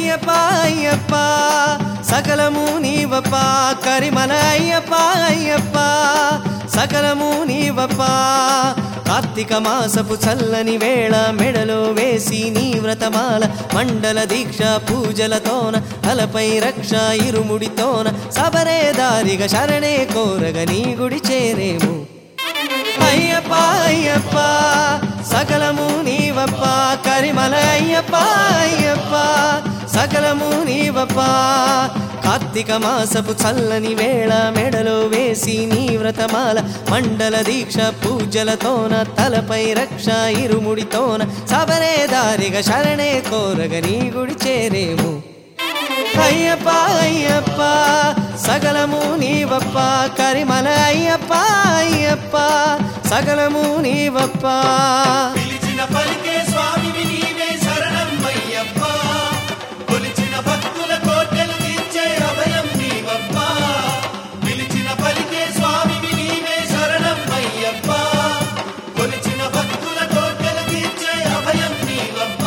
అయ్యప్ప అయ్యప్ప సకలము నీవప్ప కరిమల అయ్యప్ప అయ్యప్ప సకలము నీవప్ప కార్తీక మాసపు చల్లని వేళ మెడలో వేసి నీ వ్రతమాల మండల దీక్ష పూజలతోన తలపై రక్ష ఇరుముడితోన సబరే దారిగా శరణే కోరగ నీ గుడి చేరేము అయ్యప్ప అయ్యప్ప సకలము నీవప్ప కరిమల అయ్యప్ప అయ్యప్ప సకలము నీవప్ప కార్తీక మాసపు చల్లని వేళ మెడలో వేసి నీ వ్రతమాల మండల దీక్ష పూజలతోన తలపై రక్ష ఇరుముడితోన సబరే దారిగా శరణే కోరగ నీ గుడి చేరేము అయ్యప్ప అయ్యప్ప సకలము నీవప్ప కరిమల అయ్యప్ప అయ్యప్ప సకలము నీవప్ప పిలిచిన పలికే స్వామివి నీవే శరణం అయ్యప్ప కొలిచిన భక్తుల కోటలు తీర్చే అభయం నీవప్ప పిలిచిన పలికే స్వామివి నీవే శరణం అయ్యప్ప కొలిచిన భక్తుల కోటలు తీర్చే అభయం నీవప్ప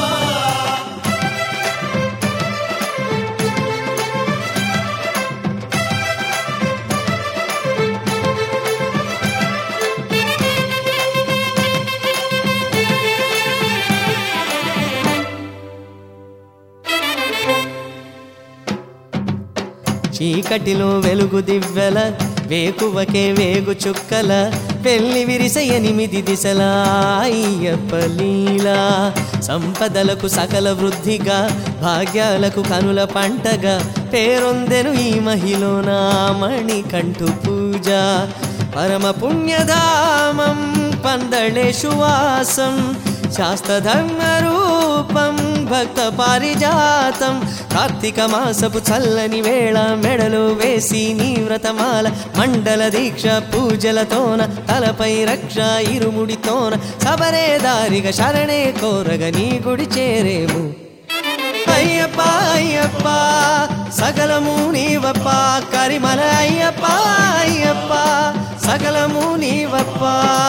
చీకటిలో వెలుగు దివ్వెల వేకువకే వేగు చుక్కల పెళ్లి విరిస ఎనిమిది దిశల అయ్యప్ప లీలా సంపదలకు సకల వృద్ధిగా భాగ్యాలకు కనుల పంటగా పేరొందెను ఈ మహిళన మణికంఠు పూజ పరమ పుణ్యధామం పందళేషు వాసం శాస్త్రధర్మ రూపం భక్త పారిజాతం కార్తీక మాసపు చల్లని వేళ మెడలో వేసి నీ వ్రతమాల మండల దీక్ష పూజలతోన తలపై రక్ష ఇరుముడితోన సబరే దారిగా శరణే కోరగ నీ గుడి చేరేము అయ్యప్ప అయ్యప్ప సకలము నీవప్ప కరిమల అయ్యప్ప అయ్యప్ప సకలము నీవప్ప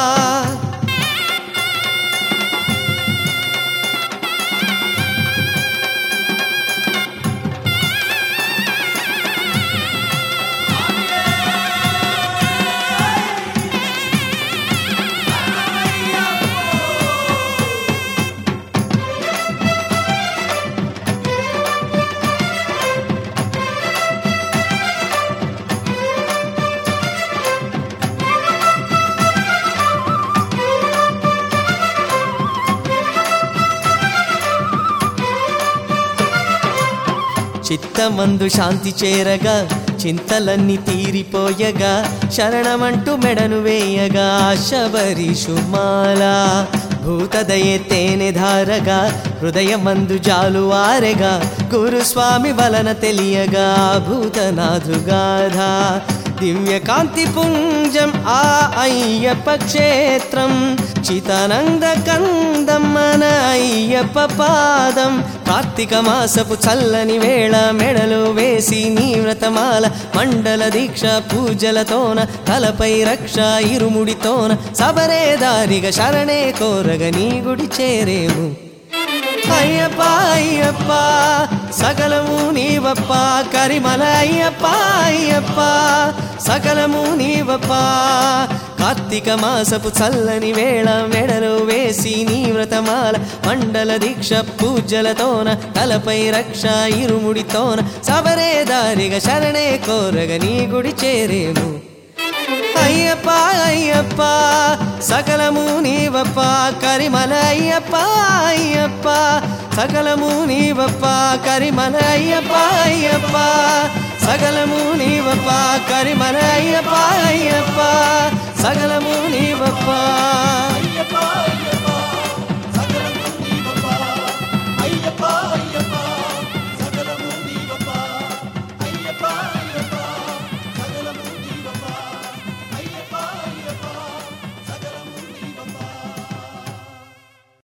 చిత్తమందు శాంతి చేరగా చింతలన్నీ తీరిపోయగా శరణమంటూ మెడను వేయగా శబరిషుమాల భూతదయే తేనె ధారగా హృదయమందు జాలువారెగా గురుస్వామి వలన తెలియగా భూతనాథుగాధ దివ్య కాంతి పుంజం ఆ అయ్యప్ప క్షేత్రం చితానంద కందం మన అయ్యప్ప పాదం కార్తీక మాసపు చల్లని వేళ మెడలో వేసి నీ వ్రతమాల మండల దీక్ష పూజలతోన తలపై రక్ష ఇరుముడితోన సబరే దారిగా శరణే కోరగ నీ గుడి చేరేము అయ్యప్ప అయ్యప్ప సకలము నీవప్ప కరిమల అయ్యప్ప అయ్యప్ప సకలము నీవప్ప కార్తీక మాసపు చల్లని వేళ మెడలో వేసి నీ వ్రతమాల మండల దీక్ష పూజలతోన తలపై రక్ష ఇరుముడితోన సబరే దారిగా శరణే కోరగ నీ గుడి చేరేము అయ్యప్ప అయ్యప్ప సకలము నీవప్ప కరిమల అయ్యప్ప అయ్యప్ప సకలము నీవప్ప కరిమల అయ్యప్ప అయ్యప్ప సకలము నీవప్ప కరిమల అయ్యప్ప అయ్యప్ప సకలము నీవప్ప అయ్యప్ప